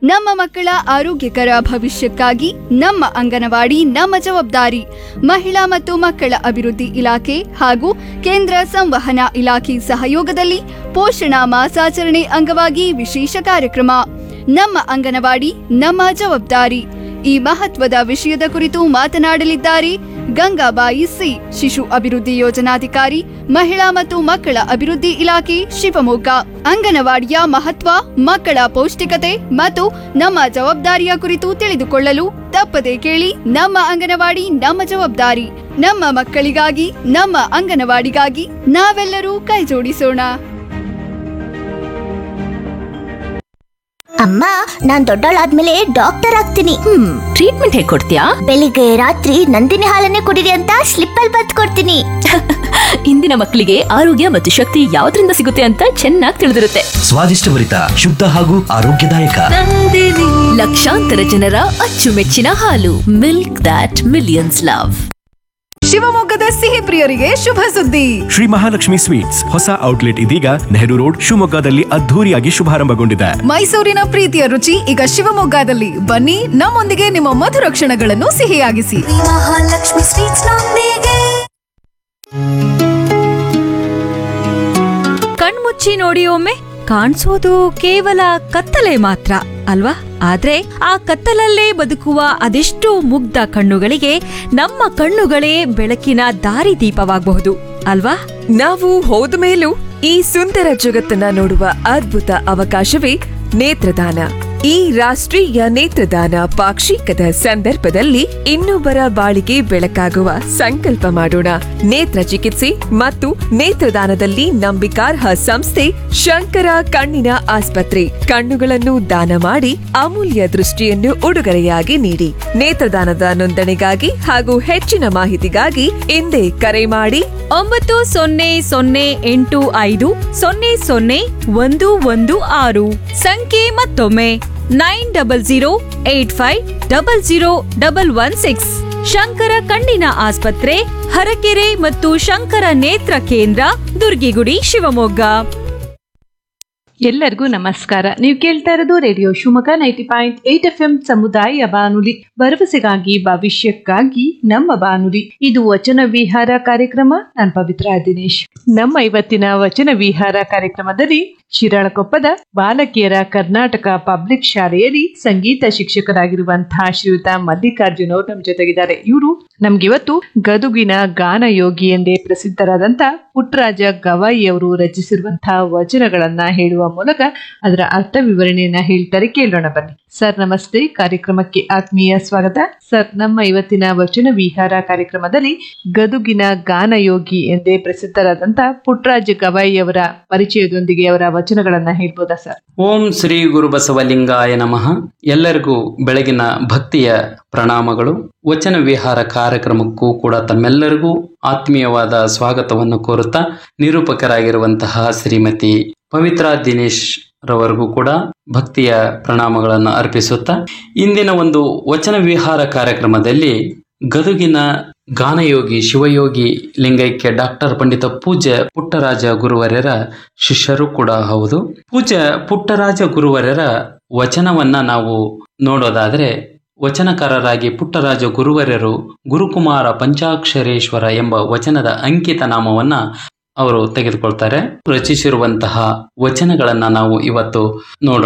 ನಮ್ಮ ಮಕ್ಕಳ ಆರೋಗ್ಯಕರ ಭವಿಷ್ಯಕ್ಕಾಗಿ ನಮ್ಮ ಅಂಗನವಾಡಿ ನಮ್ಮ ಜವಾಬ್ದಾರಿ ಮಹಿಳಾ ಮತ್ತು ಮಕ್ಕಳ ಅಭಿವೃದ್ಧಿ ಇಲಾಖೆ ಹಾಗೂ ಕೇಂದ್ರ ಸಂವಹನ ಇಲಾಖೆ ಸಹಯೋಗದಲ್ಲಿ ಪೋಷಣಾ ಮಾಸಾಚರಣೆ ಅಂಗವಾಗಿ ವಿಶೇಷ ಕಾರ್ಯಕ್ರಮ ನಮ್ಮ ಅಂಗನವಾಡಿ ನಮ್ಮ ಜವಾಬ್ದಾರಿ ಈ ಮಹತ್ವದ ವಿಷಯದ ಕುರಿತು ಮಾತನಾಡಲಿದ್ದಾರೆ ಗಂಗಾಬಾಯಿ ಸಿ ಶಿಶು ಅಭಿವೃದ್ಧಿ ಯೋಜನಾಧಿಕಾರಿ ಮಹಿಳಾ ಮತ್ತು ಮಕ್ಕಳ ಅಭಿವೃದ್ಧಿ ಇಲಾಖೆ ಶಿವಮೊಗ್ಗ ಅಂಗನವಾಡಿಯ ಮಹತ್ವ ಮಕ್ಕಳ ಪೌಷ್ಟಿಕತೆ ಮತ್ತು ನಮ್ಮ ಜವಾಬ್ದಾರಿಯ ಕುರಿತು ತಿಳಿದುಕೊಳ್ಳಲು ತಪ್ಪದೆ ಕೇಳಿ ನಮ್ಮ ಅಂಗನವಾಡಿ ನಮ್ಮ ಜವಾಬ್ದಾರಿ ನಮ್ಮ ಮಕ್ಕಳಿಗಾಗಿ ನಮ್ಮ ಅಂಗನವಾಡಿಗಾಗಿ ನಾವೆಲ್ಲರೂ ಕೈಜೋಡಿಸೋಣ ಅಮ್ಮ ನಾನ್ ದೊಡ್ಡವಳಾದ್ಮೇಲೆ ಡಾಕ್ಟರ್ ಆಗ್ತೀನಿ ಹ್ಮ್ ಟ್ರೀಟ್ಮೆಂಟ್ ಹೇಗ್ ಕೊಡ್ತೀಯಾ ಬೆಳಿಗ್ಗೆ ರಾತ್ರಿ ನಂದಿನಿ ಹಾಲನ್ನೇ ಕುಡಿರಿ ಅಂತ ಸ್ಲಿಪ್ ಅಲ್ಲಿ ಬತ್ ಕೊಡ್ತೀನಿ ಇಂದಿನ ಮಕ್ಕಳಿಗೆ ಆರೋಗ್ಯ ಮತ್ತು ಶಕ್ತಿ ಯಾವ್ದ್ರಿಂದ ಸಿಗುತ್ತೆ ಅಂತ ಚೆನ್ನಾಗಿ ತಿಳಿದಿರುತ್ತೆ ಸ್ವಾದಿಷ್ಟಭರಿತ ಶುದ್ಧ ಹಾಗೂ ಆರೋಗ್ಯದಾಯಕ ಲಕ್ಷಾಂತರ ಜನರ ಅಚ್ಚುಮೆಚ್ಚಿನ ಹಾಲು ಮಿಲ್ಕ್ ದಾಟ್ ಮಿಲಿಯನ್ಸ್ ಲವ್ ಶಿವಮೊಗ್ಗದ ಸಿಹಿ ಪ್ರಿಯರಿಗೆ ಶುಭ ಸುದ್ದಿ ಶ್ರೀ ಮಹಾಲಕ್ಷ್ಮಿ ಸ್ವೀಟ್ಸ್ ಹೊಸ ಔಟ್ಲೆಟ್ ಇದೀಗ ನೆಹರು ರೋಡ್ ಶಿವಮೊಗ್ಗದಲ್ಲಿ ಅದ್ಧೂರಿಯಾಗಿ ಶುಭಾರಂಭಗೊಂಡಿದೆ ಮೈಸೂರಿನ ಪ್ರೀತಿಯ ರುಚಿ ಈಗ ಶಿವಮೊಗ್ಗದಲ್ಲಿ ಬನ್ನಿ ನಮ್ಮೊಂದಿಗೆ ನಿಮ್ಮ ಮಧುರ ಕ್ಷಣಗಳನ್ನು ಸಿಹಿಯಾಗಿಸಿ ಕಣ್ಮುಚ್ಚಿ ನೋಡಿ ಒಮ್ಮೆ ಕಾಣಿಸೋದು ಕೇವಲ ಕತ್ತಲೆ ಮಾತ್ರ ಅಲ್ವಾ ಆದ್ರೆ ಆ ಕತ್ತಲಲ್ಲೇ ಬದುಕುವ ಅದೆಷ್ಟೋ ಮುಗ್ಧ ಕಣ್ಣುಗಳಿಗೆ ನಮ್ಮ ಕಣ್ಣುಗಳೇ ಬೆಳಕಿನ ದಾರಿದೀಪವಾಗಬಹುದು ಅಲ್ವಾ ನಾವು ಹೋದ ಮೇಲೂ ಈ ಸುಂದರ ಜಗತ್ತನ್ನ ನೋಡುವ ಅದ್ಭುತ ಅವಕಾಶವೇ ನೇತ್ರದಾನ ಈ ರಾಷ್ಟ್ರೀಯ ನೇತ್ರದಾನ ಪಾಕ್ಷಿಕದ ಸಂದರ್ಭದಲ್ಲಿ ಇನ್ನೊಬ್ಬರ ಬಾಳಿಗೆ ಬೆಳಕಾಗುವ ಸಂಕಲ್ಪ ಮಾಡೋಣ ನೇತ್ರ ಚಿಕಿತ್ಸೆ ಮತ್ತು ನೇತ್ರದಾನದಲ್ಲಿ ನಂಬಿಕಾರ್ಹ ಸಂಸ್ಥೆ ಶಂಕರ ಕಣ್ಣಿನ ಆಸ್ಪತ್ರೆ ಕಣ್ಣುಗಳನ್ನು ದಾನ ಮಾಡಿ ಅಮೂಲ್ಯ ದೃಷ್ಟಿಯನ್ನು ಉಡುಗೊರೆಯಾಗಿ ನೀಡಿ ನೇತ್ರದಾನದ ನೋಂದಣಿಗಾಗಿ ಹಾಗೂ ಹೆಚ್ಚಿನ ಮಾಹಿತಿಗಾಗಿ ಹಿಂದೆ ಕರೆ ಮಾಡಿ ಒಂಬತ್ತು ಸೊನ್ನೆ ಸೊನ್ನೆ ಎಂಟು ಐದು ಸೊನ್ನೆ ಸೊನ್ನೆ ಒಂದು ಒಂದು ಆರು ಸಂಖ್ಯೆ ಮತ್ತೊಮ್ಮೆ nine double zero eight five double zero double one six Shankara ಕಣ್ಣಿನ ಆಸ್ಪತ್ರೆ ಹರಕೆರೆ ಮತ್ತು ಶಂಕರ ನೇತ್ರ ಕೇಂದ್ರ ದುರ್ಗಿಗುಡಿ ಶಿವಮೊಗ್ಗ ಎಲ್ಲರಿಗೂ ನಮಸ್ಕಾರ ನೀವು ಕೇಳ್ತಾ ಇರೋದು radio Shivamogga ninety point eight F M ಸಮುದಾಯ ಬಾನುಲಿ ಭರವಸೆಗಾಗಿ ಭವಿಷ್ಯಕ್ಕಾಗಿ ನಮ್ಮ ಬಾನುಲಿ ಇದು ವಚನ ವಿಹಾರ ಕಾರ್ಯಕ್ರಮ ನಾನು ಪವಿತ್ರ ದಿನೇಶ್ ನಮ್ಮ ಇವತ್ತಿನ ವಚನ ವಿಹಾರ ಕಾರ್ಯಕ್ರಮದಲ್ಲಿ ಶಿರಾಳಕೊಪ್ಪದ ಬಾಲಕಿಯರ ಕರ್ನಾಟಕ ಪಬ್ಲಿಕ್ ಶಾಲೆಯಲ್ಲಿ ಸಂಗೀತ ಶಿಕ್ಷಕರಾಗಿರುವಂತಹ ಶ್ರೀಯುತ ಮಲ್ಲಿಕಾರ್ಜುನ್ ಅವರು ನಮ್ಮ ಜೊತೆಗಿದ್ದಾರೆ ಇವರು ನಮ್ಗೆ ಇವತ್ತು ಗದುಗಿನ ಗಾನ ಯೋಗಿ ಎಂದೇ ಪ್ರಸಿದ್ಧರಾದಂತ ಪುಟ್ಟರಾಜ ಗವಾಯಿ ಅವರು ರಚಿಸಿರುವಂತಹ ವಚನಗಳನ್ನ ಹೇಳುವ ಮೂಲಕ ಅದರ ಅರ್ಥ ವಿವರಣೆಯನ್ನ ಹೇಳ್ತಾರೆ ಕೇಳೋಣ ಬನ್ನಿ ಸರ್ ನಮಸ್ತೆ ಕಾರ್ಯಕ್ರಮಕ್ಕೆ ಆತ್ಮೀಯ ಸ್ವಾಗತ ಸರ್ ನಮ್ಮ ಇವತ್ತಿನ ವಚನ ವಿಹಾರ ಕಾರ್ಯಕ್ರಮದಲ್ಲಿ ಗದುಗಿನ ಗಾನ ಯೋಗಿ ಎಂದೇ ಪ್ರಸಿದ್ಧರಾದಂತ ಪುಟ್ಟರಾಜ ಗವಾಯಿ ಅವರ ಪರಿಚಯದೊಂದಿಗೆ ಅವರ ವಚನಗಳನ್ನ ಹೇಳ್ಬೋದಾ ಸರ್ ಓಂ ಶ್ರೀ ಗುರು ಬಸವಲಿಂಗಾಯ ನಮಃ ಎಲ್ಲರಿಗೂ ಬೆಳಗಿನ ಭಕ್ತಿಯ ಪ್ರಣಾಮಗಳು ವಚನ ವಿಹಾರ ಕಾರ್ಯಕ್ರಮಕ್ಕೂ ಕೂಡ ತಮ್ಮೆಲ್ಲರಿಗೂ ಆತ್ಮೀಯವಾದ ಸ್ವಾಗತವನ್ನು ಕೋರುತ್ತಾ ನಿರೂಪಕರಾಗಿರುವಂತಹ ಶ್ರೀಮತಿ ಪವಿತ್ರ ದಿನೇಶ್ ರವರಿಗೂ ಕೂಡ ಭಕ್ತಿಯ ಪ್ರಣಾಮಗಳನ್ನು ಅರ್ಪಿಸುತ್ತಾ ಇಂದಿನ ಒಂದು ವಚನ ವಿಹಾರ ಕಾರ್ಯಕ್ರಮದಲ್ಲಿ ಗದುಗಿನ ಗಾನಯೋಗಿ ಶಿವಯೋಗಿ ಲಿಂಗೈಕ್ಯ ಡಾಕ್ಟರ್ ಪಂಡಿತ ಪೂಜ್ಯ ಪುಟ್ಟರಾಜ ಗುರುವರ್ಯರ ಶಿಷ್ಯರು ಕೂಡ ಹೌದು ಪೂಜ್ಯ ಪುಟ್ಟರಾಜ ಗುರುವರ್ಯರ ವಚನವನ್ನ ನಾವು ನೋಡೋದಾದ್ರೆ ವಚನಕಾರರಾಗಿ ಪುಟ್ಟರಾಜ ಗುರುವರ್ಯರು ಗುರುಕುಮಾರ ಪಂಚಾಕ್ಷರೇಶ್ವರ ಎಂಬ ವಚನದ ಅಂಕಿತ ನಾಮವನ್ನ ಅವರು ತೆಗೆದುಕೊಳ್ತಾರೆ ರಚಿಸಿರುವಂತಹ ವಚನಗಳನ್ನ ನಾವು ಇವತ್ತು ನೋಡೋಣ